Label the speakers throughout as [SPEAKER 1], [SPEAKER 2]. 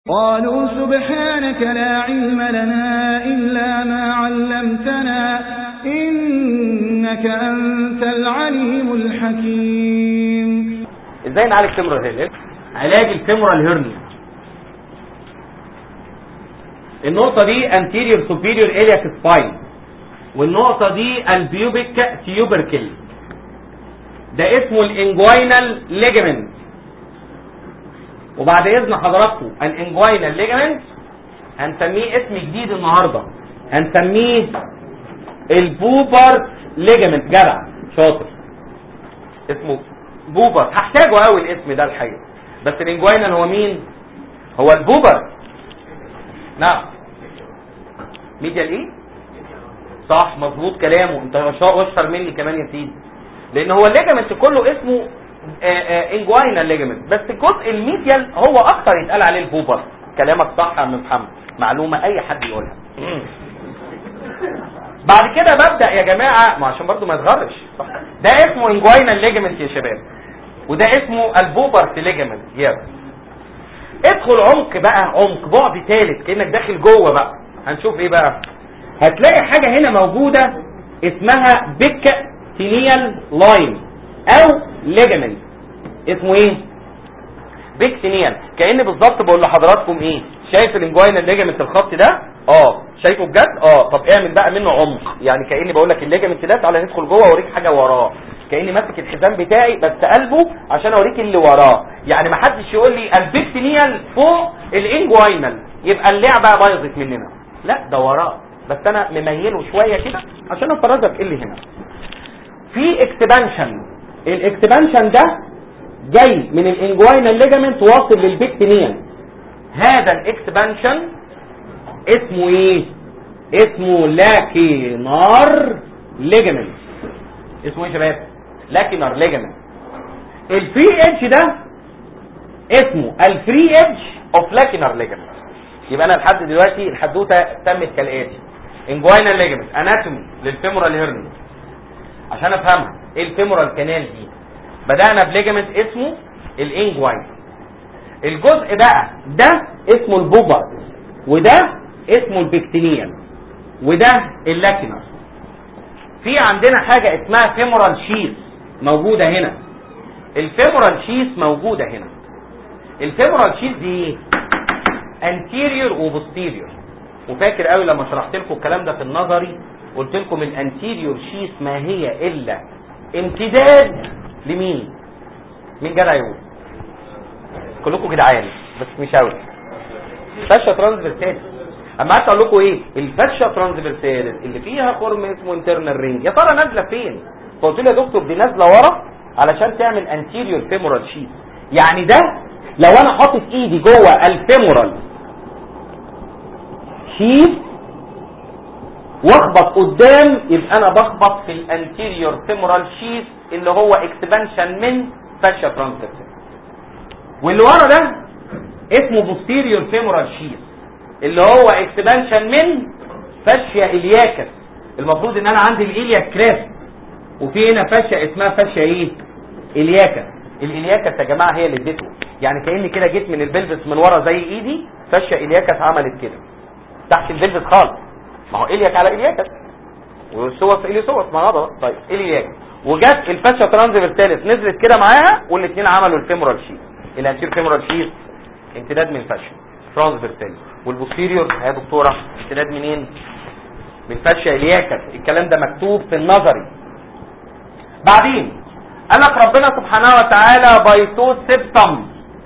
[SPEAKER 1] قالوا سبحانك لا علم لنا إلا ما علمتنا إنك أنت العليم الحكيم
[SPEAKER 2] ازاي نعالج تمرة هيرنيا علاج التمرة الهرنيا النقطة دي anterior superior iliac spine والنقطة دي البيوبيك تيوبركل ده اسمه الانجوينال ليجمنت وبعد اذن حضراتكم الانجوينال ليجمنت هنسميه اسم جديد النهارده هنسميه البوبر ليجمنت جدع شاطر اسمه بوبر هحتاجه قوي الاسم ده الحقيقه بس الانجوينال هو مين هو البوبر نعم ميديال ايه صح مظبوط كلامه انت اشطر مني كمان يا سيدي لان هو الليجمنت كله اسمه انجوينال ليجمنت بس الجزء الميديال هو اكتر يتقال عليه البوبر كلامك صح يا عم محمد معلومه اي حد يقولها بعد كده ببدا يا جماعه ما عشان برضو ما يتغرش صح ده اسمه انجوينال ليجمنت يا شباب وده اسمه البوبرت ليجمنت يس ادخل عمق بقى عمق بعد ثالث كانك داخل جوه بقى هنشوف ايه بقى هتلاقي حاجه هنا موجوده اسمها بيك تينيال لاين او ليجمنت اسمه ايه بيكتينيال كأن بالظبط بقول لحضراتكم ايه شايف الانجوينال ليجمنت الخط ده اه شايفه بجد اه طب اعمل بقى منه عمق يعني كأني بقول لك الليجمنت ده تعالى ندخل جوه واوريك حاجه وراه كأني ماسك الحزام بتاعي بس قلبه عشان اوريك اللي وراه يعني ما حدش يقول لي البيكتينيال فوق الانجوينال يبقى اللعبه بايظت مننا لا ده وراه بس انا مميله شويه كده عشان افرجك ايه اللي هنا في اكسبانشن الاكسبانشن ده جاي من الانجوينال ليجامنت واصل للبيكتينيال هذا الاكسبانشن اسمه ايه اسمه لاكينار ليجامنت اسمه ايه يا شباب لاكينار ليجامنت الفري ايدج ده اسمه الفري ايدج اوف لاكينار ليجامنت يبقى انا لحد دلوقتي الحدوته تمت كالاتي انجوينال ليجامنت اناتومي للفيمورال هيرني عشان افهمها ايه الفيمورال كانال دي بدأنا بليجمنت اسمه الانجوين الجزء بقى ده اسمه البوبر وده اسمه البكتينيال وده اللاكينر في عندنا حاجة اسمها فيمورال شيس موجودة هنا الفيمورال شيس موجودة هنا الفيمورال شيس دي ايه انتيريور وبوستيريور وفاكر قوي لما شرحت لكم الكلام ده في النظري قلت لكم الانتيريور شيس ما هي الا امتداد لمين مين جدع يقول كلكم جدعان بس مش قوي فاشا ترانسفيرساليس اما قعدت اقول لكم ايه الفاشا ترانسفيرساليس اللي فيها خرم اسمه انترنال رينج يا ترى نازله فين فقلت له يا دكتور دي نازله ورا علشان تعمل انتيريور فيمورال شيت يعني ده لو انا حاطط ايدي جوه الفيمورال شيت واخبط قدام يبقى انا بخبط في الانتيريور فيمورال شيت اللي هو اكسبانشن من فاشيا ترانسفيرسال واللي ورا ده اسمه بوستيريور فيمورال شيت اللي هو اكسبانشن من فاشيا الياكس المفروض ان انا عندي الالياك كريست وفي هنا فاشيا اسمها فاشيا ايه الياكس الالياكس يا جماعه هي اللي اديته يعني كاني كده جيت من البلفس من ورا زي ايدي فاشيا الياكس عملت كده تحت البلفس خالص ما هو الياك على الياكس والسوس الي سوس ما غضب طيب الياك وجت الفاشيا ترانزفيرساليس نزلت كده معاها والاثنين عملوا الفيمورال شيت الانتير فيمورال شيت امتداد من الفاشيا ترانزفيرساليس والبوستيريور يا دكتوره امتداد منين من فاشيا الياكس الكلام ده مكتوب في النظري بعدين قال لك ربنا سبحانه وتعالى بايتو سيبتم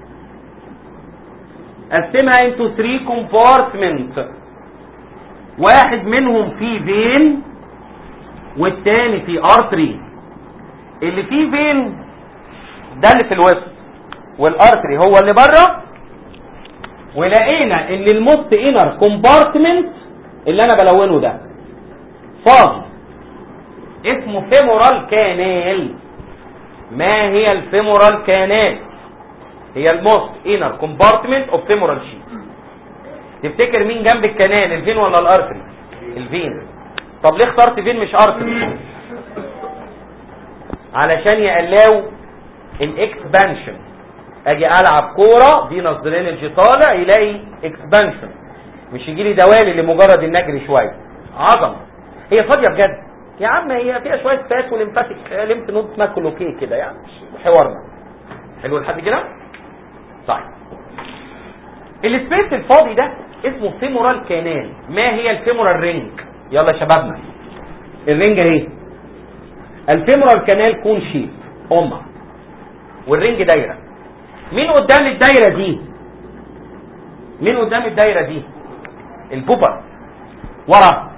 [SPEAKER 2] قسمها انتو 3 كومبارتمنت واحد منهم فيه فين والتاني فيه ارتري اللي فيه فين ده اللي في الوسط والارتري هو اللي بره ولقينا ان الموست انر كومبارتمنت اللي انا بلونه ده فاضي اسمه فيمورال كانال ما هي الفيمورال كانال هي الموست انر كومبارتمنت اوف فيمورال شيت تفتكر مين جنب الكنال الفين ولا الارتري الفين طب ليه اخترت فين مش ارتري علشان يقلاو الاكسبانشن اجي العب كوره فينوس درينج طالع يلاقي اكسبانشن مش يجي لي دوالي لمجرد ان اجري شويه عظمه هي فاضيه بجد يا عم هي فيها شويه فات وليمفاتيك ليمف نود اسمها كلوكيه كده يعني مش حوارنا حلو لحد كده طيب السبيس الفاضي ده اسمه فيمورال كانال ما هي الفيمورال رينج يلا يا شبابنا الرينج اهي الفيمورال كانال كون شيب امه والرينج دايره مين قدام الدايره دي مين قدام الدايره دي البوبر ورا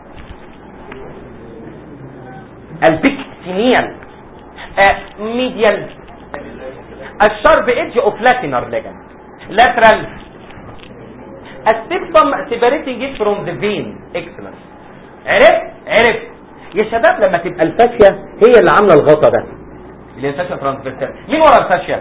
[SPEAKER 2] البيكتينيال ميديال الشارب ايدج اوف لاتينر ليجن لاترال السيبتم سيبريتنج it from the vein excellent عرفت عرفت يا شباب لما تبقى الفاشيه هي اللي عامله الغطا ده اللي هي الفاشيه ترانسفيرسال مين ورا الفاشيه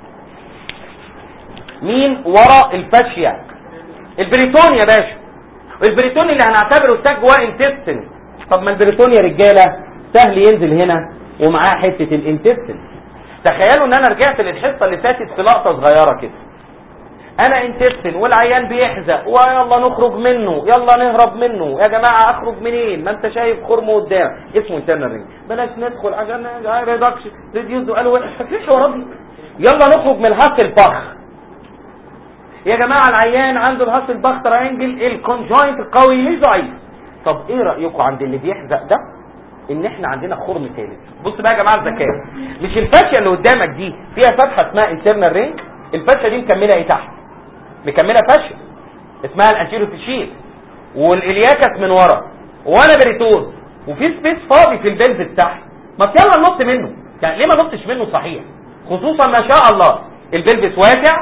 [SPEAKER 2] مين ورا الفاشيه البريتون يا باشا البريتون اللي هنعتبره ساج جواه انتستين طب ما البريتون يا رجاله سهل ينزل هنا ومعاه حته الانتستين تخيلوا ان انا رجعت للحصه اللي فاتت في لقطه صغيره كده انا انتستين والعيان بيحزق ويلا نخرج منه يلا نهرب منه يا جماعه اخرج منين ما انت شايف خرم قدام اسمه انترنال رينج بلاش ندخل عشان ريدكشن ريديوز قالوا فاكرين حوارات دي يلا نخرج من الهاس البخ يا جماعه العيان عنده الهاس البخ تراينجل الكونجوينت قوي ليه ضعيف طب ايه رايكم عند اللي بيحزق ده ان احنا عندنا خرم ثالث بص بقى يا جماعه الذكاء مش الفاشيه اللي قدامك دي فيها فتحه اسمها انترنال رينج الفاشيه دي مكمله ايه تحت مكمله فاشيه اسمها الانتيرو تشيل والالياكس من ورا وانا بريتون وفي سبيس فاضي في البلز تحت ما يلا ننط منه يعني ليه ما نطش منه صحيح خصوصا ما شاء الله البلفس واسع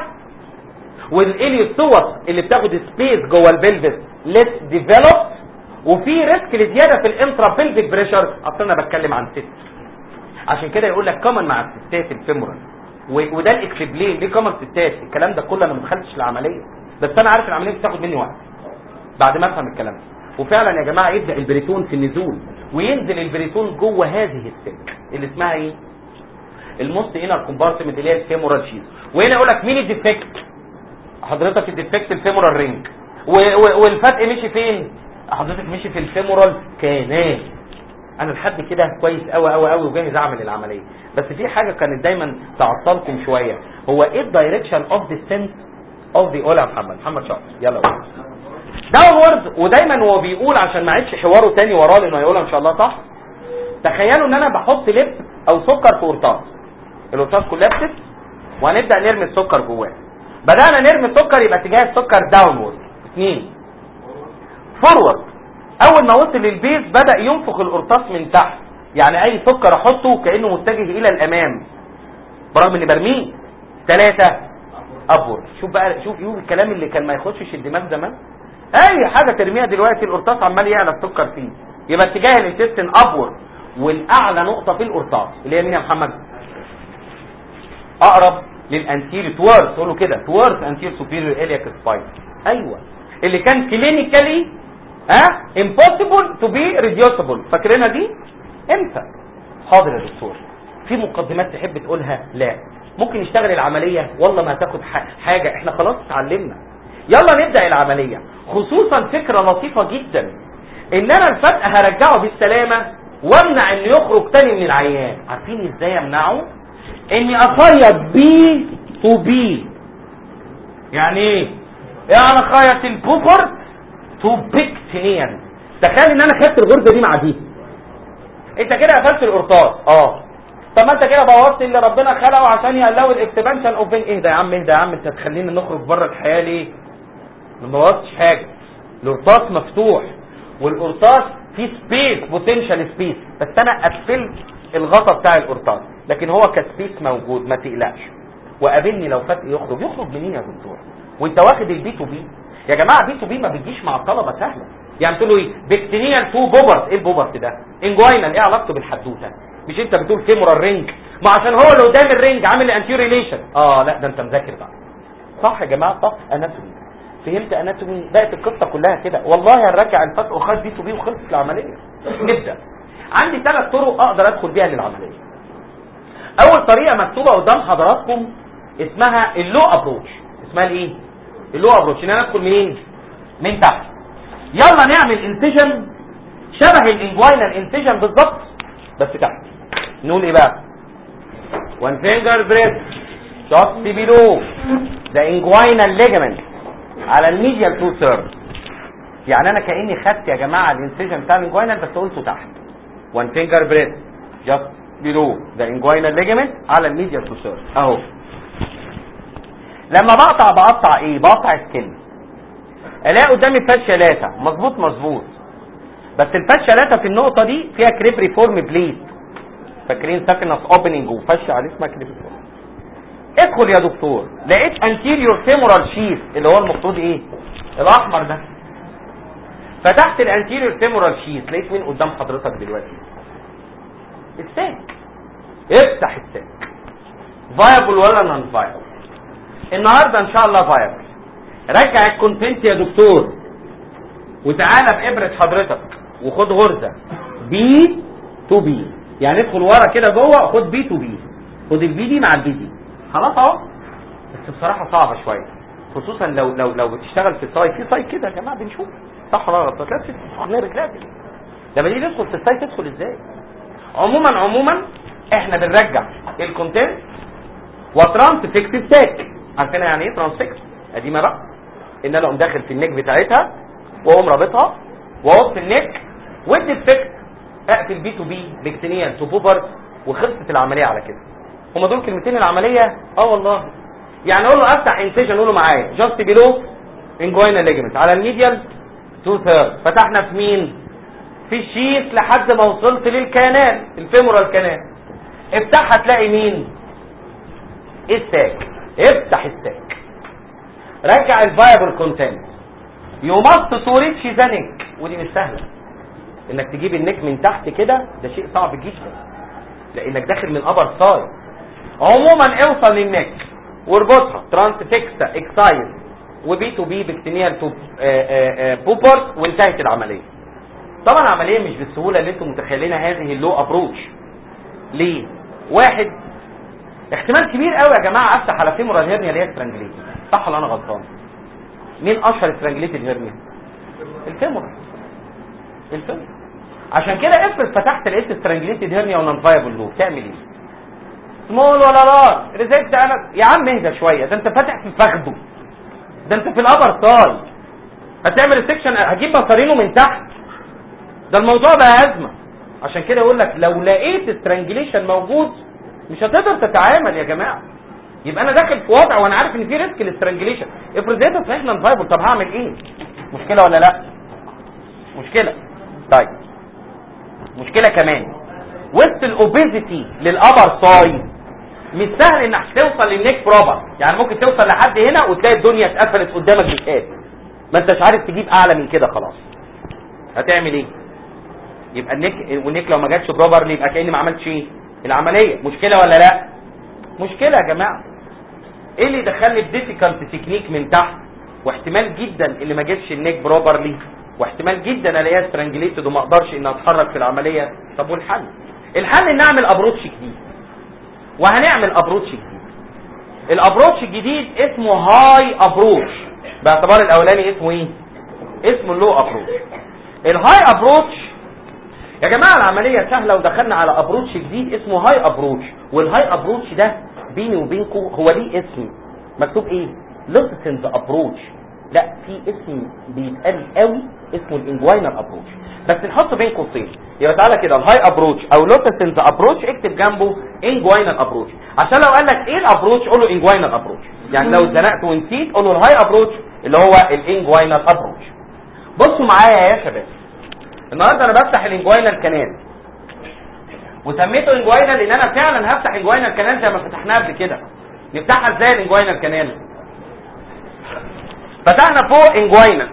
[SPEAKER 2] والاليوسوس اللي بتاخد سبيس جوه البلفس ليس ديفلوب وفي ريسك لزياده في الانترا بلفيك بريشر اصل انا بتكلم عن ست عشان كده يقول لك كومن مع الستات الفيمورال وده الاكسبلين ليه كومن ستات الكلام ده كله انا ما دخلتش العمليه بس انا عارف العمليه بتاخد مني وقت بعد ما افهم الكلام ده وفعلا يا جماعه يبدا البريتون في النزول وينزل البريتون جوه هذه السلك اللي اسمها ايه الموست انر كومبارتمنت اللي هي الفيمورال شيز وهنا يقول لك مين الديفكت حضرتك الديفكت الفيمورال رينج والفتق مشي فين حضرتك مشي في الفيمورال كانال انا لحد كده كويس قوي قوي قوي وجاهز اعمل العمليه بس في حاجه كانت دايما تعطلكم شويه هو ايه الدايركشن اوف ديسنت اوف ذا قول يا محمد محمد شاطر يلا قول داونورد ودايما هو بيقول عشان ما عيدش حواره تاني وراه لانه هيقولها ان شاء الله صح تخيلوا ان انا بحط لب او سكر في قرطاس القرطاس كلها بتت وهنبدا نرمي السكر جواه بدانا نرمي السكر يبقى اتجاه السكر داونورد اثنين فورورد اول ما وصل للبيز بدا ينفخ القرطاس من تحت يعني اي سكر احطه كانه متجه الى الامام برغم اني برميه ثلاثة ابورد شوف بقى شوف شوف الكلام اللي كان ما يخشش الدماغ زمان اي حاجه ترميها دلوقتي القرطاس عمال يعلى السكر فيه يبقى اتجاه الانتستين ابورد والاعلى نقطه في القرطاس اللي هي مين يا محمد اقرب للانتير توارس تقول له كده توارس انتير سوبيريور الياك سباين ايوه اللي كان كلينيكالي ها impossible to be reducible فاكرينها دي امتى حاضر يا دكتور في مقدمات تحب تقولها لا ممكن نشتغل العملية والله ما هتاخد حاجة احنا خلاص اتعلمنا يلا نبدأ العملية خصوصا فكرة لطيفة جدا ان انا الفتق هرجعه بالسلامة وامنع انه يخرج تاني من العيان عارفين ازاي امنعه اني اخيط بي تو بي يعني ايه يعني اخيط البوبر تو بيكتينيان تخيل ان انا خدت الغرزه دي مع دي انت كده قفلت القرطاس اه طب ما انت كده بوظت اللي ربنا خلقه عشان يقلقوا الاكسبانشن اوف فين اهدى يا عم اهدى يا عم انت هتخلينا نخرج بره الحياه ليه ما بوظتش حاجه القرطاس مفتوح والقرطاس فيه سبيس بوتنشال سبيس بس انا قفلت الغطا بتاع القرطاس لكن هو كسبيس موجود ما تقلقش وقابلني لو فتق يخرج يخرج منين يا دكتور وانت واخد البي تو بي يا جماعه بي تو بي ما بتجيش مع الطلبه سهله يعني بتقول له ايه بكتينيال تو بوبرت ايه البوبرت ده انجوينال ايه علاقته بالحدوته مش انت بتقول فيمورال رينج ما عشان هو اللي قدام الرينج عامل انتي ريليشن اه لا ده انت مذاكر بقى صح يا جماعه صح اناتومي فهمت اناتومي بقت القصه كلها كده والله هنرجع الفتح وخد بي تو بي وخلصت العمليه نبدا عندي ثلاث طرق اقدر ادخل بيها للعمليه اول طريقه مكتوبه قدام حضراتكم اسمها اللو ابروتش اسمها الايه اللو ابروتش ان انا ادخل منين من تحت يلا نعمل انتجن شبه الانجوينال انتجن بالظبط بس تحت نقول ايه بقى وان فينجر بريد just below the inguinal ligament على الميديال تو ثيرد يعني انا كاني خدت يا جماعه الانسيجن بتاع الانجوينال بس قلته تحت وان فينجر بريد just below the inguinal ligament على الميديال تو ثيرد اهو لما بقطع بقطع ايه بقطع سكن الاقي قدامي فاشيالاتا مظبوط مظبوط بس الفاشيالاتا في النقطه دي فيها كريب ريفورم بليد فاكرين ساكنس اوبننج وفشه عليه اسمها كريب ريفورم ادخل يا دكتور لقيت انتيريور فيمورال شيث اللي هو المفروض ايه الاحمر ده فتحت الانتيريور فيمورال شيث لقيت مين قدام حضرتك دلوقتي الساك افتح الساك فايبل ولا نون فايبل النهارده ان شاء الله فايبل رجع الكونتنت يا دكتور وتعالى بابره حضرتك وخد غرزه بي تو بي يعني ادخل ورا كده جوه خد بي تو بي خد البي دي مع البي دي خلاص اهو بس بصراحه صعبه شويه خصوصا لو لو لو بتشتغل في سايت في سايت كده يا جماعه بنشوف صح ولا غلط لا في لازم لما تيجي تدخل في السايت تدخل ازاي عموما عموما احنا بنرجع الكونتنت وترانسفيكس الساك عارفين يعني ايه ترانسفيكس قديمه بقى ان انا اقوم داخل في النيك بتاعتها واقوم رابطها واقص النيك والديفكت اقفل بي تو بي بكتينيال تو بوبر وخلصت العمليه على كده هما دول كلمتين العمليه اه والله يعني اقول له افتح انسيجن قول له معايا جاست بيلو انجوينا ليجمنت على الميديال تو ثيرد فتحنا في مين في الشيث لحد ما وصلت للكنال الفيمورال كانال افتحها تلاقي مين الساك افتح الساك رجع الفايبل كونتنت يمط صورة شيزانيك ودي مش سهله انك تجيب النك من تحت كده ده شيء صعب جدا لانك داخل من ابر سايد عموما اوصل للنك واربطها ترانسفيكسا اكسايز وبي تو بي بكتينيال تو بوبر وانتهت العمليه طبعا العمليه مش بالسهوله اللي انتم متخيلينها هذه اللو ابروتش ليه واحد احتمال كبير قوي يا جماعه افتح على فيمورال هيرنيا اللي هي سترانجليتد صح ولا انا غلطان مين اشهر سترانجليتد هيرنيا الفيمورال الفيمورال عشان كده افرض فتحت لقيت سترانجليتد هيرنيا ونون فايبل لو تعمل ايه سمول ولا لارج ريزكت انا يا عم اهدى شويه ده انت فاتح في فخده ده انت في الابر ساي هتعمل السكشن هجيب مصارينه من تحت ده الموضوع بقى ازمه عشان كده اقول لك لو لقيت سترانجليشن موجود مش هتقدر تتعامل يا جماعه يبقى انا داخل في وضع وانا عارف ان في ريسك للسترانجليشن افرض لقيت صحيح نون فايبل طب هعمل ايه مشكله ولا لا مشكله طيب مشكله كمان وسط الاوبيزيتي للابر ساي مش سهل انك توصل للنيك بروبر يعني ممكن توصل لحد هنا وتلاقي الدنيا اتقفلت قدامك بالكاد ما انتش عارف تجيب اعلى من كده خلاص هتعمل ايه يبقى النيك والنيك لو ما جاتش بروبرلي يبقى كاني ما عملتش ايه العمليه مشكله ولا لا مشكله يا جماعه ايه اللي دخلني في ديفيكالت تكنيك من تحت واحتمال جدا اللي ما جاتش النيك بروبرلي واحتمال جدا الاقيها سترانجليتد وما اقدرش ان اتحرك في العمليه طب والحل الحل ان اعمل ابروتش جديد وهنعمل ابروتش جديد الابروتش الجديد اسمه هاي ابروتش باعتبار الاولاني اسمه ايه اسمه اللو ابروتش الهاي ابروتش يا جماعه العمليه سهله ودخلنا على ابروتش جديد اسمه هاي ابروتش والهاي ابروتش ده بيني وبينكم هو ليه اسم مكتوب ايه لوسنز ابروتش لا في اسم بيتقال قوي اسمه الانجوينال ابروتش بس نحط بين قوسين يبقى تعالى كده الهاي ابروتش او لوتسنز ابروتش اكتب جنبه انجوينال ابروتش عشان لو قال لك ايه الابروتش قول له انجوينال ابروتش يعني لو اتزنقت ونسيت قول له الهاي ابروتش اللي هو الانجوينال ابروتش بصوا معايا يا شباب النهارده انا بفتح الانجوينال كانال وسميته انجوينال لان انا فعلا هفتح انجوينال كانال زي ما فتحناه قبل كده نفتحها ازاي الانجوينال كانال فتحنا فوق انجوينال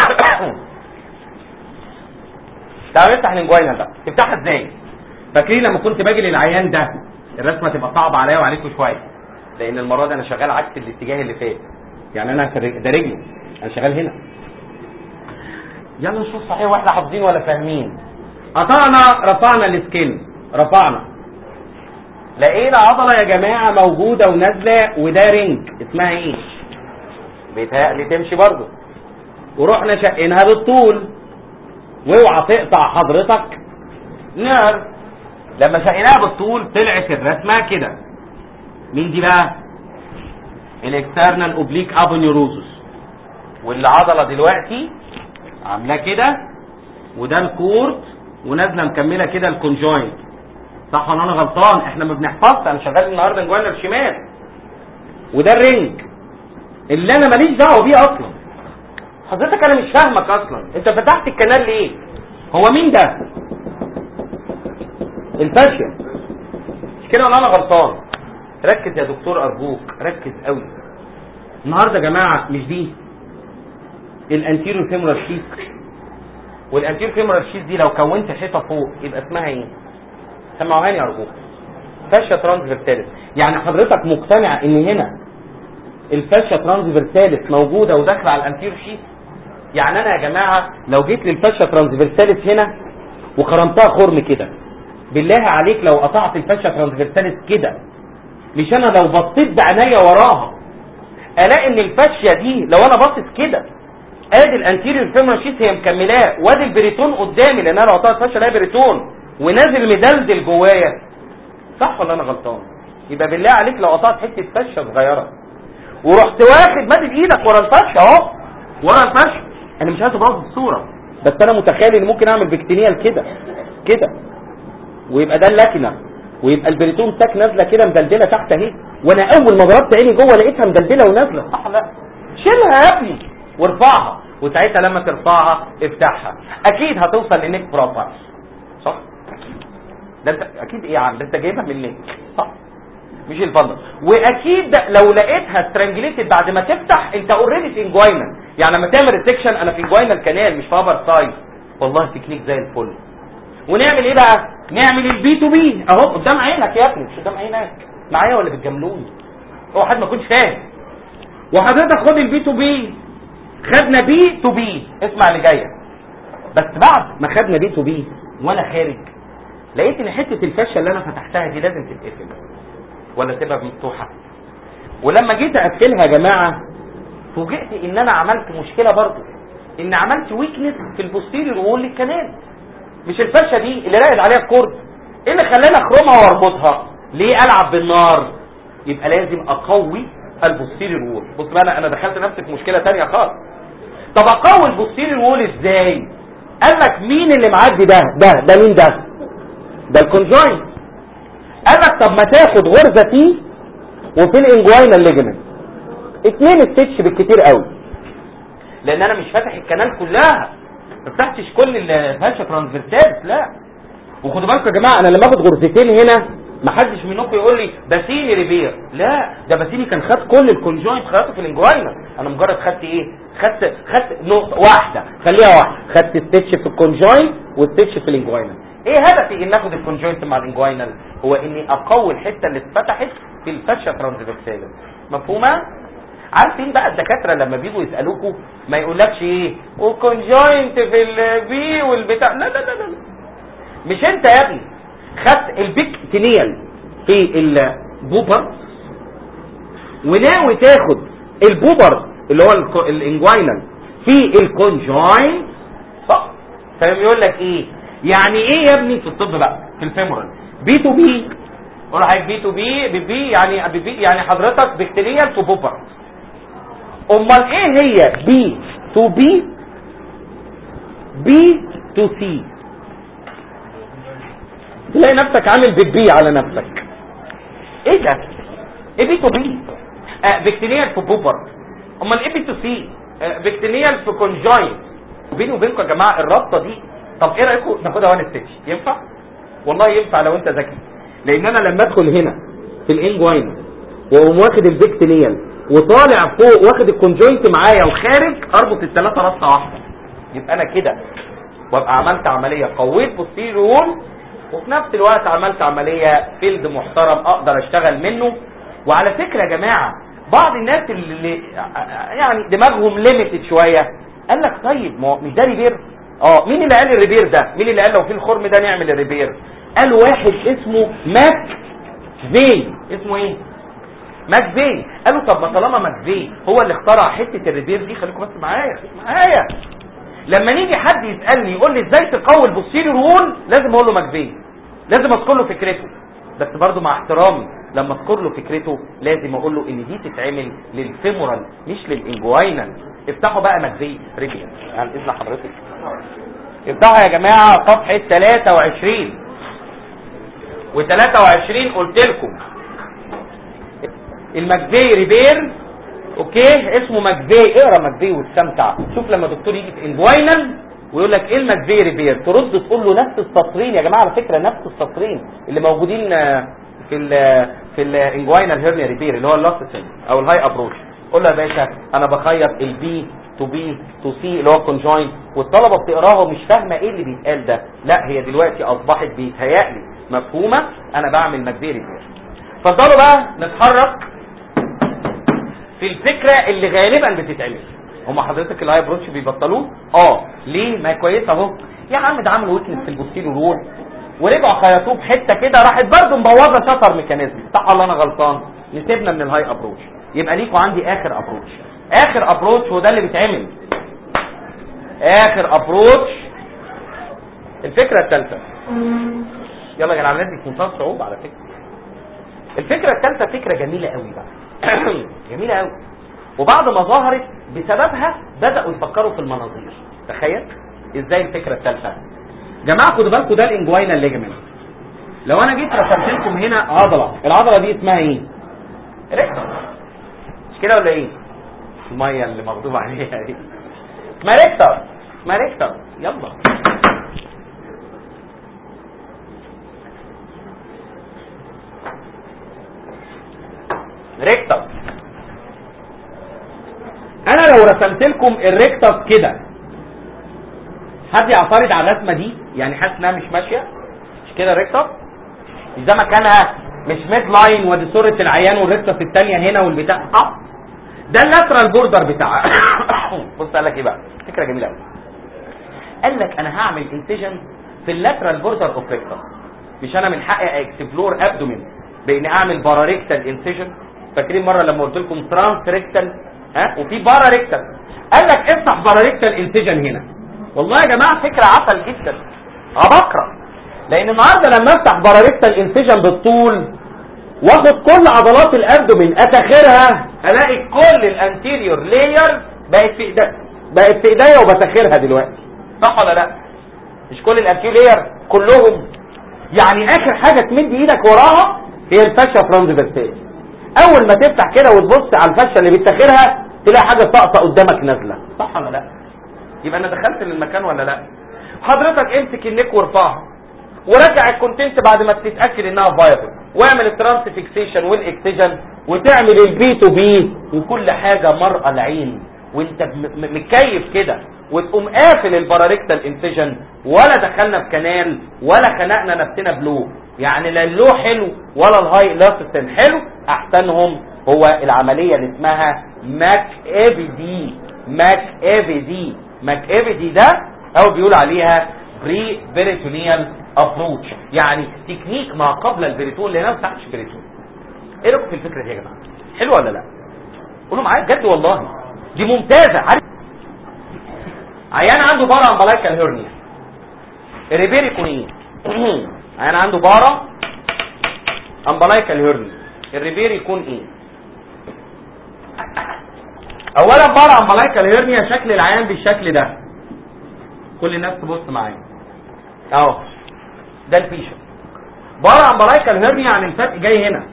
[SPEAKER 2] تعالوا نفتح الانجوينال ده تفتحها ازاي فاكرين لما كنت باجي للعيان ده الرسمه تبقى صعبه عليا وعليكم شويه لان المره دي انا شغال عكس الاتجاه اللي فات يعني انا ده رجلي انا شغال هنا يلا نشوف صحيح واحنا حافظين ولا فاهمين قطعنا رفعنا السكين رفعنا لقينا عضله يا جماعه موجوده ونازله وده رينج اسمها ايه بيتهيألي تمشي برضه ورحنا شقيناها بالطول واوعى تقطع حضرتك نار لما شقيناها بالطول طلعت الرسمه كده مين دي بقى الاكسترنال اوبليك ابونيوروزس والعضله دلوقتي عاملاه كده وده الكورد ونازله مكمله كده الكونجوينت صح ولا انا غلطان احنا ما بنحفظش انا شغال النهارده جوانا الشمال وده الرينج اللي انا ماليش دعوه بيه اصلا حضرتك انا مش فاهمك اصلا انت فتحت الكنال ليه هو مين ده الفاشيا مش كده ولا انا غلطان ركز يا دكتور ارجوك ركز قوي النهارده يا جماعه مش دي الانتيريور فيمورال شيت والانتيريور فيمورال شيت دي لو كونت حيطه فوق يبقى اسمها ايه سمعوهاني ارجوك فاشيا ترانسفيرساليس يعني حضرتك مقتنع ان هنا الفاشيا ترانسفيرساليس موجوده وداخله على الانتيريور شيت يعني انا يا جماعه لو جيت للفاشيا ترانسفيرساليس هنا وخرمتها خرم كده بالله عليك لو قطعت الفاشيا ترانسفيرساليس كده مش انا لو بصيت بعينيا وراها الاقي ان الفاشيا دي لو انا باصص كده ادي الانتيريور فيمورال شيت هي مكملاه وادي البريتون قدامي لان انا لو قطعت الفاشيا الاقي بريتون ونازل مدلدل جوايا صح ولا انا غلطان يبقى بالله عليك لو قطعت حته فاشيه صغيره ورحت واخد مادد ايدك ورا الفاشيه اهو ورا الفاشيه انا مش عايز ابوظ الصوره بس انا متخيل ان ممكن اعمل بكتينيال كده كده ويبقى ده اللكنه ويبقى البريتون تاك نازله كده مدلدله تحت اهي وانا اول ما ضربت عيني جوه لقيتها مدلدله ونازله صح لا شيلها يا ابني وارفعها وساعتها لما ترفعها افتحها اكيد هتوصل لنيك بروبر صح ده انت اكيد ايه يا عم ده انت جايبها من النيك صح مش الفضل واكيد لو لقيتها سترانجليتد بعد ما تفتح انت اوريدي في انجوينال يعني لما تعمل السكشن انا في انجوينال كانال مش في ابر سايز والله تكنيك زي الفل ونعمل ايه بقى نعمل البي تو بي اهو قدام عينك يا ابني مش قدام عينك معايا ولا بتجاملوني هو حد ما يكونش فاهم وحضرتك خد البي تو بي خدنا بي تو بي اسمع اللي جايه بس بعد ما خدنا بي تو بي وانا خارج لقيت ان حته الفشه اللي انا فتحتها دي لازم تتقفل ولا تبقى مفتوحه ولما جيت اقفلها يا جماعه فوجئت ان انا عملت مشكله برضه ان عملت ويكنس في البوستيريور وول للكنال مش الفشه دي اللي راقد عليها الكورد ايه اللي خلاني اخرمها واربطها ليه العب بالنار يبقى لازم اقوي البوستيريور وول بص بقى انا انا دخلت نفسي في مشكله تانية خالص طب اقوي البوستيريور وول ازاي قال لك مين اللي معدي ده ده ده مين ده ده الكونجوين قال لك طب ما تاخد غرزه فيه وفي الانجوينال ليجمنت اتنين ستيتش بالكتير قوي لان انا مش فاتح الكنال كلها ما فتحتش كل الفاشا ترانسفيرسالس لا وخدوا بالكم يا جماعه انا لما اخد غرزتين هنا ما حدش منكم يقول لي باسيني ريبير لا ده باسيني كان خد كل الكونجوينت خدته في الانجوينال انا مجرد خدت ايه خدت خدت نقطه واحده خليها واحده خدت ستيتش في الكونجوينت وستيتش في الانجوينال ايه هدفي ان اخد الكونجوينت مع الانجوينال هو اني اقوي الحته اللي اتفتحت في الفاشا ترانسفيرسالس مفهومه عارفين بقى الدكاتره لما بيجوا يسالوكوا ما يقولكش ايه وكونجوينت في البي والبتاع لا لا لا لا مش انت يا ابني خدت البيكتينيال في البوبر وناوي تاخد البوبر اللي هو الانجوينال في الكونجوينت صح فاهم يقول لك ايه يعني ايه يا ابني في الطب بقى في الفيمورال بي تو بي ولا حاجه بي تو بي بي بي يعني بي بي يعني حضرتك بكتيريال تو بوبر امال ايه هي بي تو بي بي تو سي تلاقي نفسك عامل بالبي على نفسك ايه ده ايه بي تو بي آه بكتيريال في بوبر امال ايه بي تو سي آه بكتيريال في كونجاين بيني وبينكم يا جماعه الرابطه دي طب ايه رايكم ناخدها وان ستيتش ينفع والله ينفع لو انت ذكي لان انا لما ادخل هنا في الانجوين واقوم واخد البكتيريال وطالع فوق واخد الكونجوينت معايا وخارج اربط الثلاثه رابطه واحده يبقى انا كده وابقى عملت عمليه قويت بوستيريور وفي نفس الوقت عملت عمليه فيلد محترم اقدر اشتغل منه وعلى فكره يا جماعه بعض الناس اللي يعني دماغهم ليميتد شويه قال لك طيب ما مش ده ريبير اه مين اللي قال الريبير ده مين اللي قال لو في الخرم ده نعمل الريبير قال واحد اسمه ماك في اسمه ايه ماكفي قالوا طب ما طالما ماكفي هو اللي اخترع حته الريبير دي خليكم بس معايا معايا لما نيجي حد يسالني يقول لي ازاي تقوي البوستيريور وول لازم اقول له ماكفي لازم اذكر له فكرته بس برضه مع احترامي لما اذكر له فكرته لازم اقول له ان دي تتعمل للفيمورال مش للانجوينال افتحوا بقى ماكفي ريبير عن اذن حضرتك افتحوا يا جماعه صفحه 23 و23 قلت لكم الماكفي ريبير اوكي اسمه ماكفي اقرا ماكفي واستمتع شوف لما دكتور يجي في انجوينال ويقول لك ايه الماكفي ريبير ترد تقول له نفس السطرين يا جماعه على فكره نفس السطرين اللي موجودين في ال في الانجوينال هيرنيا ريبير اللي هو اللاسيسن او الهاي ابروش قول له يا باشا انا بخيط البي تو بي تو سي اللي هو كونجوينت والطلبه بتقراها ومش فاهمه ايه اللي بيتقال ده لا هي دلوقتي اصبحت بيتهيألي مفهومه انا بعمل ماكفي ريبير اتفضلوا بقى نتحرك في الفكرة اللي غالبا بتتعمل هم حضرتك الهاي بروتش بيبطلوه اه ليه ما هي كويسه اهو يا عم ده عمل ويكنس في البوستيريور وول ورجعوا خيطوه بحته كده راحت برضه مبوظه شطر ميكانيزم صح ولا انا غلطان نسيبنا من الهاي ابروتش يبقى ليكوا عندي اخر ابروتش اخر ابروتش هو ده اللي بيتعمل اخر ابروتش الفكره الثالثه يلا يا جدعان دي في منتهى الصعوبه على فكره الفكره الثالثه فكره جميله قوي بقى جميلة قوي وبعد ما ظهرت بسببها بدأوا يفكروا في المناظير تخيل ازاي الفكرة الثالثة جماعة خدوا بالكم ده الانجوينا ليجمنت لو انا جيت رسمت لكم هنا عضلة العضلة دي اسمها ايه ريكتر مش كده ولا ايه المية اللي مغضوب عليها دي اسمها ريكتر اسمها ريكتر يلا ريكتر انا لو رسمت لكم الريكتر كده حد يعترض على الرسمه دي يعني حاسس انها مش ماشيه مش كده ريكتر مش ده مكانها مش ميد لاين ودي صوره العيان والريكتر الثانيه هنا والبتاع اه ده اللاترال بوردر بتاعها بص قال لك ايه بقى فكره جميله قوي قال لك انا هعمل انسيجن في اللاترال بوردر اوف ريكتر مش انا من حقي اكسبلور ابدومين بان اعمل باراريكتال انسيجن فاكرين مره لما قلت لكم ترانس ريكتال ها وفي بارا ريكتال قال لك افتح بارا ريكتال انسجن هنا والله يا جماعه فكره عسل جدا عبقره لان النهارده لما افتح بارا ريكتال انسجن بالطول واخد كل عضلات الابدومين اتاخرها الاقي كل الانتيريور لاير بقت في ايديا بقت في ايديا وبتاخرها دلوقتي صح ولا لا مش كل الانتيريور لاير كلهم يعني اخر حاجه تمد ايدك وراها هي الفاشيا ترانزفيرسال اول ما تفتح كده وتبص على الفشه اللي بتاخرها تلاقي حاجه ساقطه قدامك نازله صح ولا لا يبقى انا دخلت للمكان ولا لا حضرتك امسك النيك وارفعها ورجع الكونتنت بعد ما تتاكد انها فايبل واعمل الترانس فيكسيشن والاكسجن وتعمل البي تو بي وكل حاجه مرأى العين وانت مكيف كده وتقوم قافل الباراريكتال انسجن ولا دخلنا في كنال ولا خنقنا نفسنا بلو يعني لا اللو حلو ولا الهاي لاسيسن حلو احسنهم هو العملية اللي اسمها ماك ايفي دي ماك ايفي دي ماك ايفي دي ده او بيقول عليها بري بيريتونيال ابروتش يعني تكنيك ما قبل البريتون اللي ما تحتش بريتون ايه رايكم في الفكره دي يا جماعه حلو ولا لا قولوا معايا بجد والله دي ممتازه عارف عيان عنده بارا امبلايكال هيرنيا الريبير يكون ايه عيان عنده بارا امبلايكال هيرنيا الريبير يكون ايه اولا بارا امبلايكال هيرنيا شكل العيان بالشكل ده كل الناس تبص معايا اهو ده الفيشر بارا امبلايكال هيرنيا يعني الفتق جاي هنا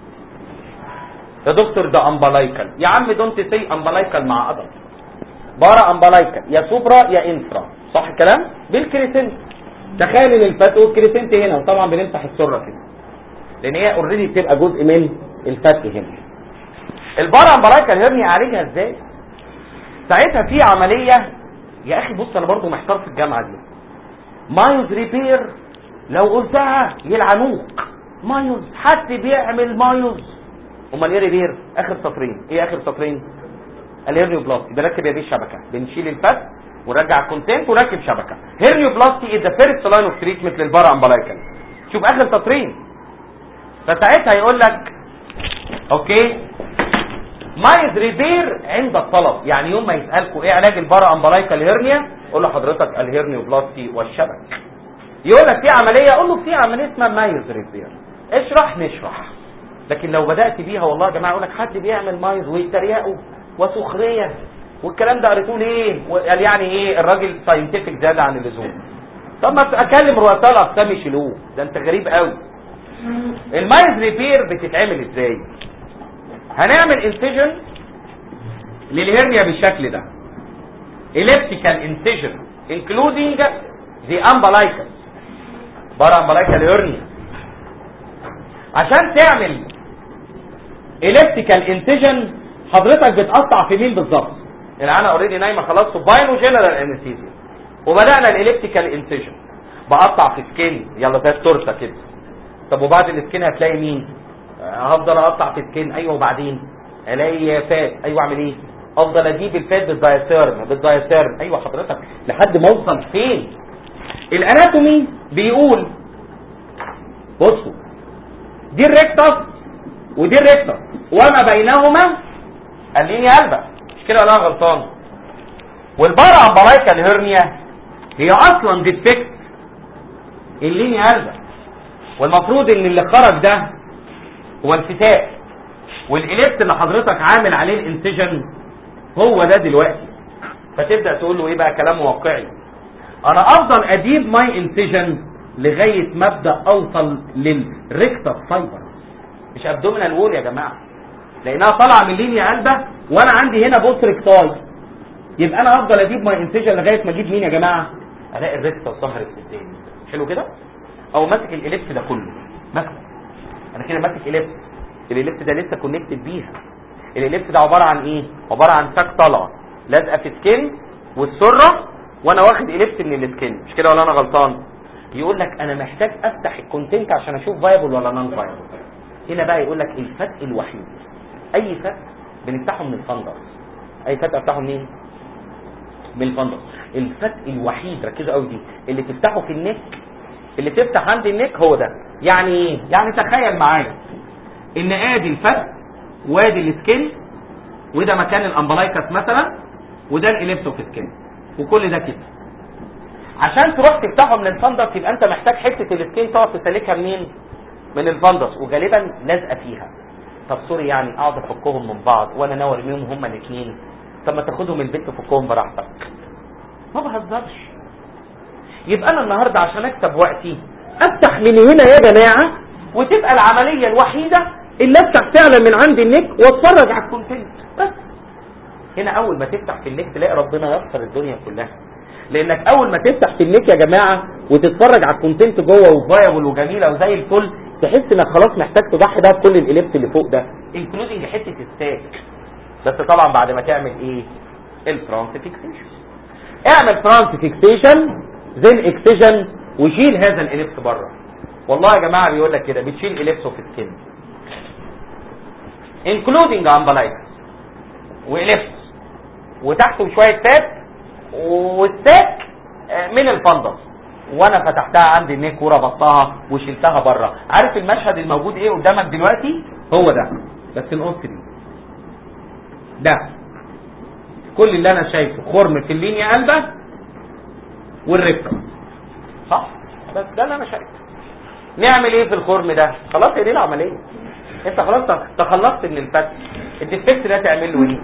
[SPEAKER 2] يا دكتور ده امبلايكال يا عم دونت سي امبلايكال مع ادم بارا امبلايكال يا سوبرا يا انفرا صح الكلام بالكريسنت تخيل ان الفتق والكريسنت هنا وطبعا بنمسح السره كده لان هي اوريدي بتبقى جزء من الفتق هنا البارا امبلايكال هيرني اعالجها ازاي ساعتها في عمليه يا اخي بص انا برضو محتار في الجامعه دي مايوز ريبير لو قلتها يلعنوك مايوز حد بيعمل مايوز امال ايه ريبير اخر سطرين ايه اخر سطرين الهيرنيو بلاستي بنركب يا بيه الشبكه بنشيل الفتح ونرجع الكونتنت ونركب شبكه هيرنيو بلاستي از ذا فيرست لاين اوف تريتمنت للبارا امبلايكال شوف اخر سطرين فساعتها يقول لك اوكي مايز ريبير عند الطلب يعني يوم ما يسالكوا ايه علاج البارا امبلايكال هيرنيا قول له حضرتك الهيرنيوبلاستي والشبك يقول لك في عمليه قول له في عمليه اسمها مايز ريبير اشرح نشرح لكن لو بدات بيها والله يا جماعه يقول لك حد بيعمل مايز ويتريقوا وسخريه والكلام ده قريتوه ليه قال يعني ايه الراجل ساينتفك زياده عن اللزوم طب ما اكلم رؤساء الاقسام يشيلوه ده انت غريب قوي المايز ريبير بتتعمل ازاي هنعمل انسجن للهرنيا بالشكل ده elliptical incision including the umbilicus بره umbilical hernia عشان تعمل elliptical incision حضرتك بتقطع في مين بالظبط العانة اوريدي نايمة خلاص سوباين وجنرال انستيزيا وبدأنا الاليبتيكال انسيجن بقطع في سكين يلا زي التورته كده طب وبعد السكين هتلاقي مين هفضل اقطع في سكين ايوه وبعدين الاقي فات ايوه اعمل ايه افضل اجيب الفات بالدايثيرم بالدايثيرم ايوه حضرتك لحد ما اوصل فين الاناتومي بيقول بصوا دي الريكتس ودي الريكتس وما بينهما اللينيا قلبه مش كده ولا أنا غلطان والبارا امبلايكال هيرنيا هي اصلا ديفكت اللينيا قلبه والمفروض ان اللي خرج ده هو الفتاء والاليبت اللي حضرتك عامل عليه الانسجن هو ده دلوقتي فتبدا تقول له ايه بقى كلام واقعي انا افضل اديب ماي انسجن لغايه ما ابدا اوصل للريكتس فايبر مش ابدومينال وول يا جماعه لانها طالعه من لينيا قلبه وانا عندي هنا بوس ريكتاي يبقى انا افضل اديب ماي انسجن لغايه ما اجيب مين يا جماعه الاقي الريكتس ظهرت قدامي حلو كده او ماسك الاليبس ده كله ماسكه انا كده ماسك اليبس الاليبس ده لسه كونكتد بيها الاليبس ده عباره عن ايه عباره عن ساك طالعه لازقه في سكين والسره وانا واخد اليبس من السكين مش كده ولا انا غلطان يقول لك انا محتاج افتح الكونتنت عشان اشوف فايبل ولا نون فايبل هنا بقى يقول لك الفتق الوحيد اي فتق بنفتحه من الفندس اي فتق افتحه منين من الفندس الفتق الوحيد ركزوا قوي دي اللي تفتحه في النك اللي تفتح عند النك هو ده يعني ايه يعني تخيل معايا ان ادي الفتق وادي السكين وده مكان الامبلايكس مثلا وده الاليبسو في سكين وكل ده كده عشان تروح تفتحه من الفندس يبقى انت محتاج حته السكين تقعد تسلكها منين من الفندس وغالبا لازقه فيها طب سوري يعني اقعد افكهم من بعض وانا ناوي ارميهم هما الاثنين طب ما تاخدهم البيت تفكهم براحتك ما بهزرش يبقى انا النهارده عشان اكسب وقتي افتح من هنا يا جماعه وتبقى العمليه الوحيده اللي افتح فعلا من عند النك واتفرج على الكونتنت بس هنا اول ما تفتح في النك تلاقي ربنا يسر الدنيا كلها لانك اول ما تفتح في النك يا جماعه وتتفرج على الكونتنت جوه وفايبل وجميله وزي الفل تحس انك خلاص محتاج تضحي بقى بكل الاليبس اللي فوق ده انكلودنج حته الستاك بس طبعا بعد ما تعمل ايه الفرونت فيكسيشن اعمل فرونت فيكسيشن زين اكسجن وشيل هذا الاليبس بره والله يا جماعه بيقول لك كده بتشيل اليبسه في السكن انكلودنج امبلايكس واليبس وتحته شويه فات والساك من الفندس وانا فتحتها عندي النيك وربطتها وشلتها بره عارف المشهد الموجود ايه قدامك دلوقتي هو ده بس القط دي ده كل اللي انا شايفه خرم في اللينيا قلبه والريكتم صح بس ده اللي انا شايفه نعمل ايه في الخرم ده خلاص هي دي العمليه انت خلاص تخلصت من الفتح الديفكت ده تعمل له ايه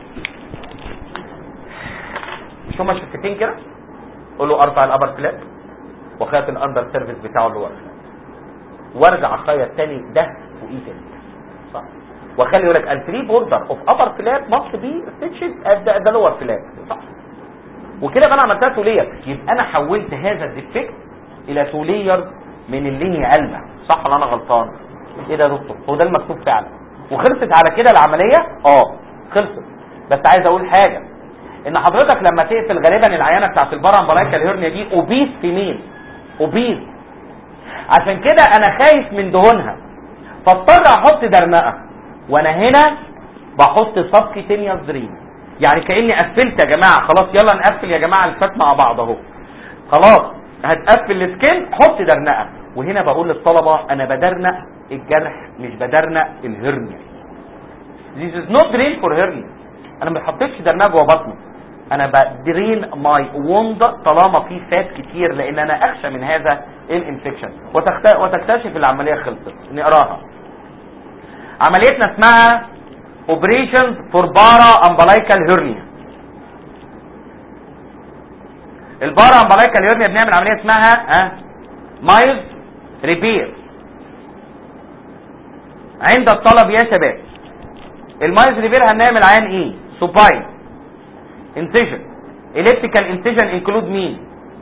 [SPEAKER 2] مش هما شفتين كده قول له ارفع الابر فلاب وخيط الاندر سيرفيس بتاعه اللي هو وارجع اخيط تاني ده فوقيه تاني صح واخلي يقول لك الفري بوردر اوف ابر فلاب ماست بي ستيتشز ات ذا لور فلاب صح وكده بقى انا عملتها تولير يبقى انا حولت هذا الديفكت الى تولير من اللينيا قلبه صح ولا انا غلطان ايه ده يا دكتور هو ده المكتوب فعلا وخلصت على كده العمليه اه خلصت بس عايز اقول حاجه ان حضرتك لما تقفل غالبا العيانه بتاعت البارا امبرايكال هيرنيا دي اوبيس في مين اوبيس عشان كده انا خايف من دهونها فاضطر احط درنقه وانا هنا بحط سبكيتينيوس درين يعني كاني قفلت يا جماعه خلاص يلا نقفل يا جماعه الفات مع بعض اهو خلاص هتقفل السكين حط درنقه وهنا بقول للطلبه انا بدرنق الجرح مش بدرنق الهرنيا This is not drain for hernia انا ما بحطش درنقه جوه بطني انا بدرين ماي ووند طالما في فات كتير لان انا اخشى من هذا الانفكشن وتخت... وتكتشف العمليه خلصت نقراها عمليتنا اسمها اوبريشن فور بارا امبلايكال هيرنيا البارا امبلايكال هيرنيا بنعمل عمليه اسمها ها مايز ريبير عند الطلب يا شباب المايز ريبير هنعمل عيان ايه سوباين انتجن الكتريكال انتجن انكلود مين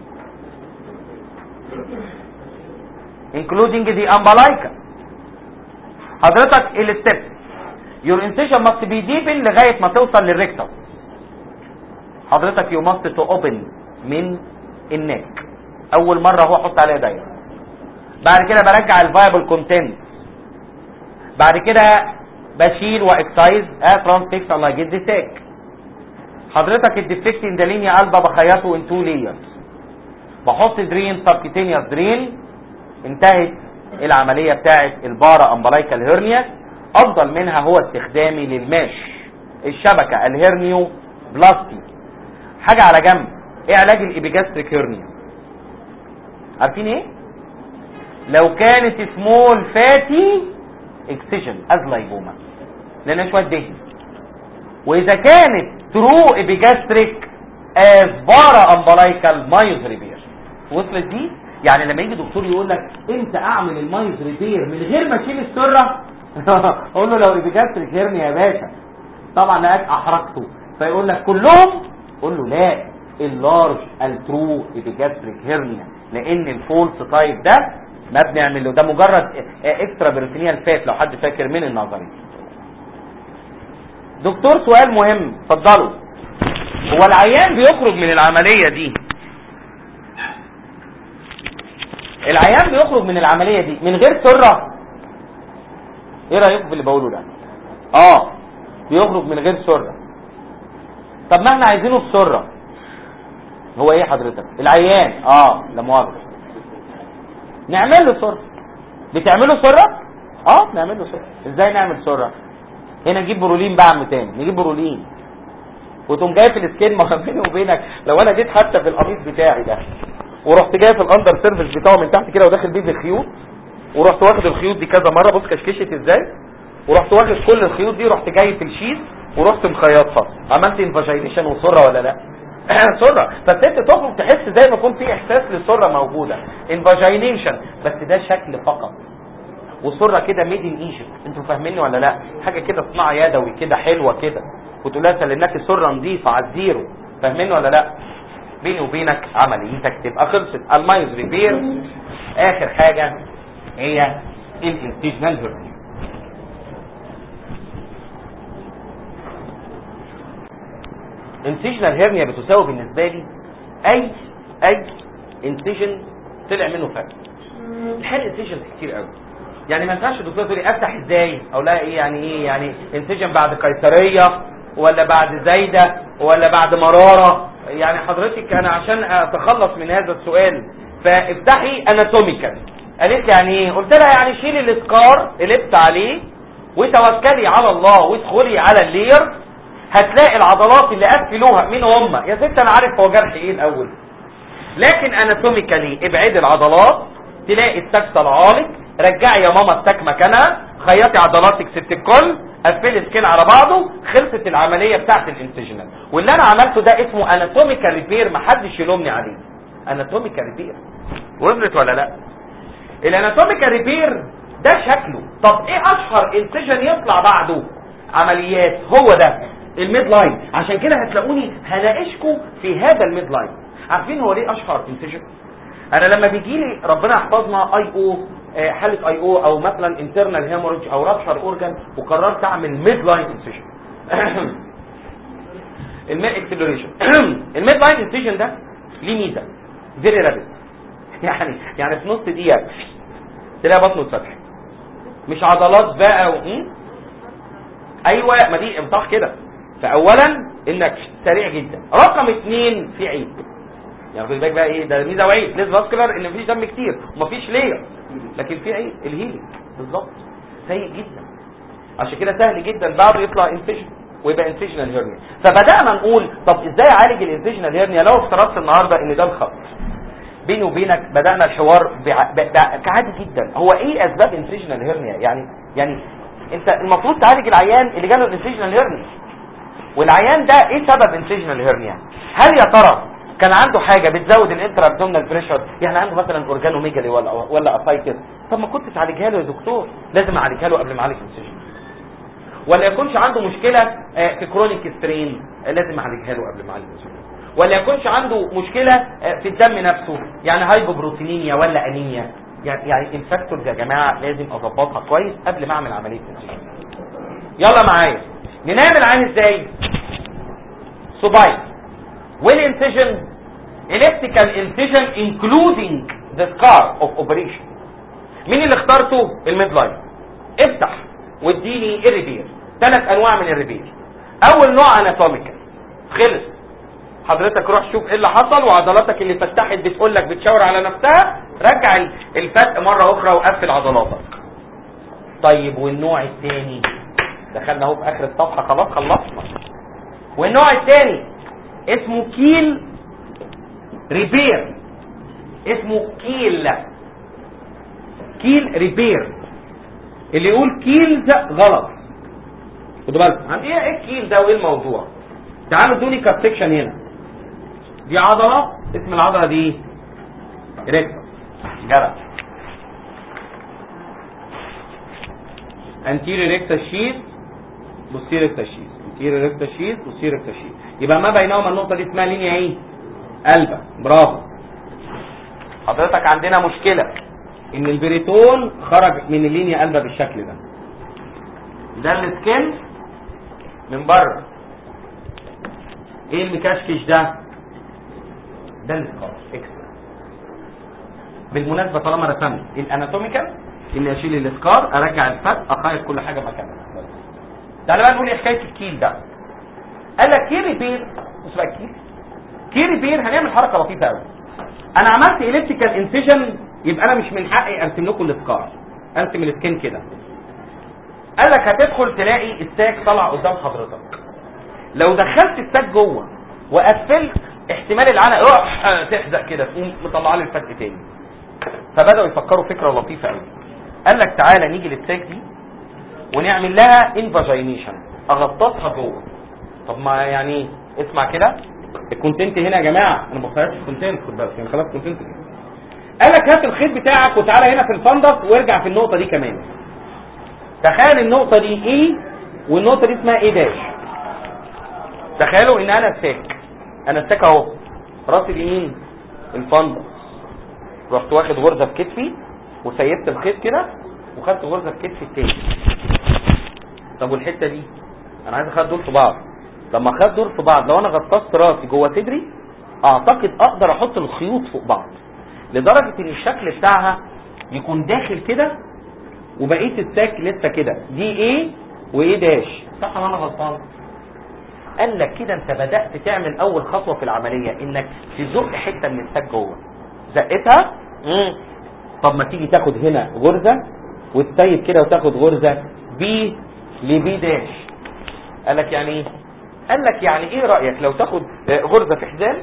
[SPEAKER 2] including the umbilical حضرتك الستيب your incision must be deepen لغايه ما توصل للريكتم حضرتك you must to open من النك اول مره هو احط عليها دايره بعد كده برجع الفايبل كونتنت بعد كده بشيل واكسايز اه ترانسفيكس الله يجد ساك حضرتك الديفكت ان لينيا قلبه بخيطه ان تو ليرز بحط درين سبكتينيوس درين انتهت العملية بتاعت البارا امبلايكال هيرنيا افضل منها هو استخدامي للماش الشبكة الهيرنيو بلاستي حاجة على جنب ايه علاج الابيجاستريك هيرنيا عارفين ايه لو كانت سمول فاتي اكسجن ازلايبوما لان شويه دهن واذا كانت ترو ابيجاستريك از بارا امبلايكال مايوز ريبير وصلت دي يعني لما يجي دكتور يقول لك انت اعمل المايز ريبير من غير ما اشيل السره اقول له لو ابيجاستريك هيرني يا باشا طبعا لقاك احرجته فيقول لك كلهم قول له لا اللارج الترو ابيجاستريك هيرنيا لان الفولس تايب ده ما بنعمل له ده مجرد اكسترا بيرتينيال فات لو حد فاكر من النظري دكتور سؤال مهم اتفضلوا هو العيان بيخرج من العمليه دي العيان بيخرج من العملية دي من غير سرة ايه رأيكم في اللي بقوله ده اه بيخرج من غير سرة طب ما احنا عايزينه بسرة هو ايه حضرتك العيان اه لا مؤاخذة نعمل له سرة بتعمله سرة اه نعمل له سرة ازاي نعمل سرة هنا نجيب برولين بقى عم تاني نجيب برولين وتقوم جاي في السكين ما بيني وبينك لو انا جيت حتى في القميص بتاعي ده ورحت جاي في الاندر سيرفيس بتاعه من تحت كده وداخل بيه في الخيوط ورحت واخد الخيوط دي كذا مره بص كشكشت ازاي ورحت واخد كل الخيوط دي رحت جاي في الشيت ورحت مخيطها عملت انفاجينيشن وسره ولا لا سره فالست تخرج تحس زي ما يكون في احساس للسره موجوده انفاجينيشن بس ده شكل فقط وسره كده ميد ان ايجيبت انتوا فاهميني ولا لا حاجه كده صناعه يدوي كده حلوه كده وتقول لها سلمناك السره نظيفه على الزيرو فاهميني ولا لا بيني وبينك عمليتك تبقى خلصت المايز ريبير اخر حاجة هي الانتجنال هيرنيا انتجنال هيرنيا بتساوي بالنسبة لي اي اي انتجن طلع منه فرق الحقيقة انتجن كتير قوي يعني ما ينفعش الدكتور تقول لي افتح ازاي او لا ايه يعني ايه يعني انتجن بعد قيصريه ولا بعد زايده ولا بعد مراره يعني حضرتك انا عشان اتخلص من هذا السؤال فافتحي اناتوميكال قالت يعني ايه قلت لها يعني شيلي الاسكار قلبت عليه وتوكلي على الله وادخلي على اللير هتلاقي العضلات اللي قفلوها مين هم يا ست انا عارف هو جرح ايه الاول لكن اناتوميكالي ابعدي العضلات تلاقي التاك طلعالك رجعي يا ماما التاك مكانها خيطي عضلاتك ست الكل قفلي سكين على بعضه خلصت العمليه بتاعت الانتجنال واللي انا عملته ده اسمه اناتوميكال ريبير محدش يلومني عليه اناتوميكال ريبير وصلت ولا لا الاناتوميكال ريبير ده شكله طب ايه اشهر انتجن يطلع بعده عمليات هو ده الميد لاين عشان كده هتلاقوني هناقشكم في هذا الميد لاين عارفين هو ليه اشهر انتجن انا لما بيجي لي ربنا يحفظنا اي او حاله اي او او مثلا انترنال هيموريج او رابشر اورجان وقررت اعمل ميد لاين انسيجن الميد اكسلريشن الميد لاين انسيجن ده ليه ميزه فيري رابيد يعني يعني في نص دقيقه تلاقي بطنه اتفتح مش عضلات بقى و... ايوه ما دي صح كده فاولا انك سريع جدا رقم اثنين في عيب يعني خد بالك بقى ايه ده ميزه وعيب نسبه فاسكولار ان مفيش دم كتير ومفيش لير لكن في عيب الهيلينج بالظبط سيء جدا عشان كده سهل جدا بعده يطلع انفيجن ويبقى انفيجنال هيرنيا فبدانا نقول طب ازاي اعالج الانفيجنال هيرنيا لو افترضت النهارده ان ده الخط بيني وبينك بدانا الحوار بع... ب... ب... كعادي جدا هو ايه اسباب انفيجنال هيرنيا يعني يعني انت المفروض تعالج العيان اللي جاله الانفيجنال هيرنيا والعيان ده ايه سبب انفيجنال هيرنيا هل يا ترى كان عنده حاجه بتزود الانترا ابدومينال بريشر يعني عنده مثلا اورجانوميجالي ولا ولا اسايتس طب ما كنت تعالجها له يا دكتور لازم اعالجها له قبل ما اعالج انفيجن ولا يكونش عنده مشكله في كرونيك سترين لازم اعالجها له قبل ما اعالج انفيجن ولا يكونش عنده مشكله في الدم نفسه يعني هايبوبروتينيميا ولا انيميا يعني يعني الفاكتورز يا جماعه لازم اظبطها كويس قبل ما اعمل عمليه انفيجن يلا معايا ننام العين ازاي صباعي والانسجن electrical incision including the scar of operation مين اللي اخترته الميد لاين افتح واديني الريبير ثلاث انواع من الريبير اول نوع اناتوميكال خلص حضرتك روح شوف ايه اللي حصل وعضلاتك اللي فتحت بتقول لك بتشاور على نفسها رجع الفتق مره اخرى وقفل عضلاتك طيب والنوع الثاني دخلنا اهو في اخر الصفحه خلاص خلصنا والنوع الثاني اسمه كيل ريبير اسمه كيل كيل ريبير اللي يقول كيل ده غلط خدوا بالكم عن ايه ايه الكيل ده وايه الموضوع تعالوا ادوني كات سيكشن هنا دي عضله اسم العضله دي ريكتس جرى anterior rectus sheath posterior rectus sheath anterior rectus sheath posterior rectus sheath يبقى ما بينهما النقطه دي اسمها لينيا ايه قلبه برافو حضرتك عندنا مشكله ان البريتون خرج من اللينيا قلبه بالشكل ده ده السكن من بره ايه المكشكش ده ده السكار اكسترا بالمناسبه طالما رسمت الاناتوميكال اني اشيل السكار ارجع الفت اخيط كل حاجه مكانها تعالى بقى نقول ايه حكايه الكيل ده قال لك كي ريبير بص بقى الكيل كي ريبير هنعمل حركه لطيفه قوي انا عملت الكتريكال انسيجن يبقى انا مش من حقي ارسم لكم السكار ارسم السكين كده قال لك هتدخل تلاقي الساك طالع قدام حضرتك لو دخلت الساك جوه وقفلت احتمال العنق يروح تحزق كده تقوم مطلع لي الفتق تاني فبداوا يفكروا فكره لطيفه قوي قال لك تعالى نيجي للساك دي ونعمل لها انفاجينيشن اغطسها جوه طب ما يعني اسمع كده الكونتنت هنا يا جماعه انا ما بختارش الكونتنت خد بالك يعني خلاص كونتنت قال لك هات الخيط بتاعك وتعالى هنا في الفندق وارجع في النقطه دي كمان تخيل النقطه دي ايه والنقطه دي اسمها ايه داش تخيلوا ان انا الساك انا الساك اهو راسي اليمين الفندق رحت واخد غرزه في كتفي وسيبت الخيط كده وخدت غرزه في كتفي التاني طب والحته دي انا عايز اخد دول في بعض لما اخد دول في بعض لو انا غطست راسي جوه صدري اعتقد اقدر احط الخيوط فوق بعض لدرجه ان الشكل بتاعها يكون داخل كده وبقيه الساك لسه كده دي ايه وايه داش صح ولا انا غلطان قال لك كده انت بدات تعمل اول خطوه في العمليه انك تزق حته من الساك جوه زقتها مم. طب ما تيجي تاخد هنا غرزه وتسيب كده وتاخد غرزه بي لبي داش قال لك يعني ايه قال لك يعني ايه رايك لو تاخد غرزه في حزام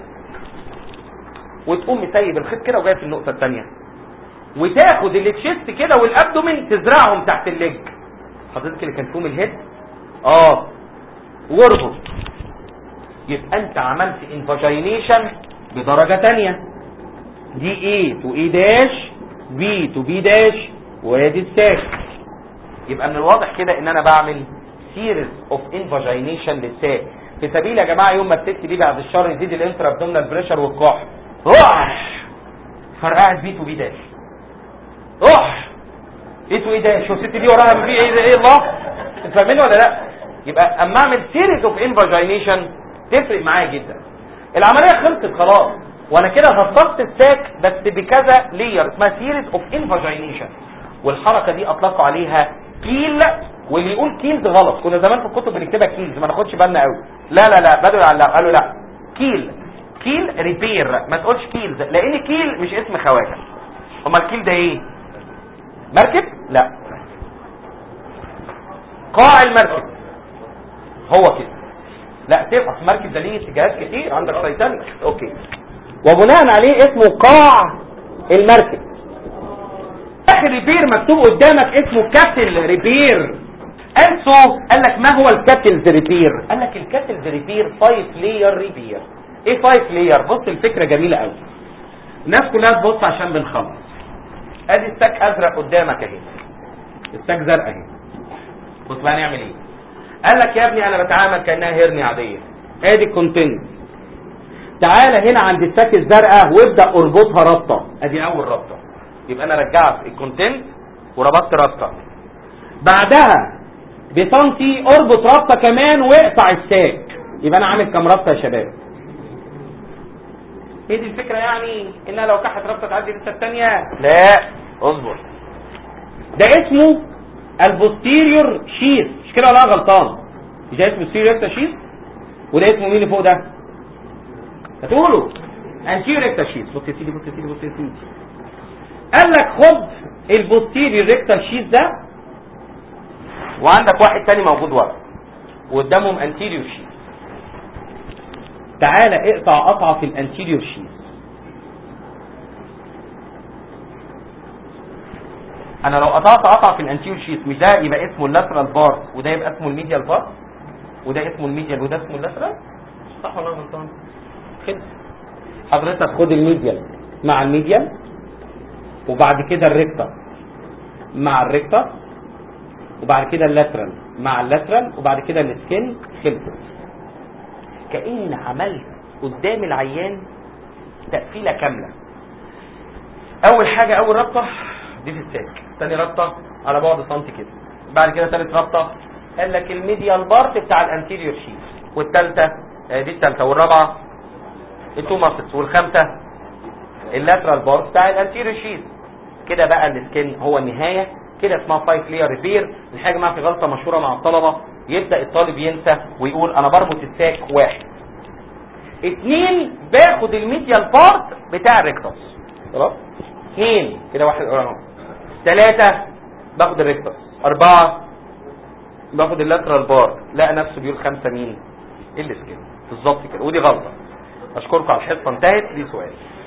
[SPEAKER 2] وتقوم مسيب الخيط كده وجاي في النقطه الثانيه وتاخد التشيست كده والابدومين تزرعهم تحت الليج حضرتك اللي كان فيهم الهيد اه واربط يبقى انت عملت انفاجينيشن بدرجه ثانيه دي ايه تو اي داش بي تو بي داش وادي الساك يبقى من الواضح كده ان انا بعمل سيريز اوف انفاجينيشن للساك في سبيل يا جماعه يوم ما الست دي بعد الشر يزيد الانترا ابدومينال بريشر والكح روح فرقعت بي تو بي داش روح ايه تو ايه داش والست دي وراها في ايه ايه الله فاهمين ولا لا يبقى اما اعمل سيريز اوف انفاجينيشن تفرق معايا جدا العمليه خلصت خلاص وانا كده غطست الساك بس بكذا لير اسمها سيريز اوف انفاجينيشن والحركه دي اطلقوا عليها كيل واللي يقول كيلز غلط كنا زمان في الكتب بنكتبها كيلز ما ناخدش بالنا قوي لا لا لا بدوا يعلقوا قالوا لا كيل كيل ريبير ما تقولش كيلز لان كيل مش اسم خواجه امال الكيل ده ايه مركب لا قاع المركب هو كده لا تبقى في المركب ده ليه اتجاهات كتير عندك تايتانيك اوكي وبناء عليه اسمه قاع المركب اخر ريبير مكتوب قدامك اسمه كاتل ريبير انسو قال لك ما هو الكاتلز ريبير قال لك الكاتلز ريبير 5 لاير ريبير ايه 5 لاير بص الفكره جميله قوي الناس كلها تبص عشان بنخلص ادي الساك ازرق قدامك اهي الساك زرق اهي بص بقى نعمل ايه قال لك يا ابني انا بتعامل كانها هرني عاديه ادي الكونتنت تعالى هنا عند الساك الزرقاء وابدا اربطها ربطه ادي اول ربطه يبقى انا رجعت الكونتنت وربطت ربطه بعدها بسنتي اربط ربطه كمان واقطع الساك يبقى انا عامل كام ربطه يا شباب هي دي الفكره يعني انها لو كحت ربطه تعدي لسه الثانيه لا اصبر ده اسمه البوستيريور شيث مش كده ولا أنا غلطان مش ده اسمه ستيريور شيث وده اسمه مين اللي فوق ده هتقولوا انتيريور ريكتا شيث بص يا سيدي بص يا سيدي بص يا سيدي قال لك خد البوستيريور ريكتا شيث ده وعندك واحد تاني موجود ورا وقدامهم انتيريور شيث تعالى اقطع قطعه في الانتيريور شيث انا لو قطعت قطعه في الانتيريور شيث مش ده يبقى اسمه اللاترال بار وده يبقى اسمه الميديال بار وده اسمه الميديال وده اسمه اللاترال صح ولا أنا غلطان كده حضرتك خد الميديال مع الميديال وبعد كده الريكتر مع الريكتر وبعد كده اللاترال مع اللاترال وبعد كده السكين خلصت كأن عملت قدام العيان تقفيلة كاملة اول حاجة اول ربطة دي في الساك تاني ربطة على بعد سنتي كده بعد كده تالت ربطة قال لك الميديال بارت بتاع الانتيريور شيت والتالتة آه، دي التالتة والرابعة التو ماسلز والخامسة اللاترال بارت بتاع الانتيريور شيت كده بقى السكين هو النهاية كده اسمها فايف لير ريبير الحاجة ما في غلطة مشهورة مع الطلبة يبدأ الطالب ينسى ويقول انا بربط الساك واحد اتنين باخد الميديال بارت بتاع الريكتوس خلاص اثنين كده واحد اهو ثلاثة باخد الريكتوس أربعة باخد اللاترال بار لقى نفسه بيقول خمسة مين؟ السكين بالظبط كده ودي غلطة أشكركم على الحصة انتهت دي سؤال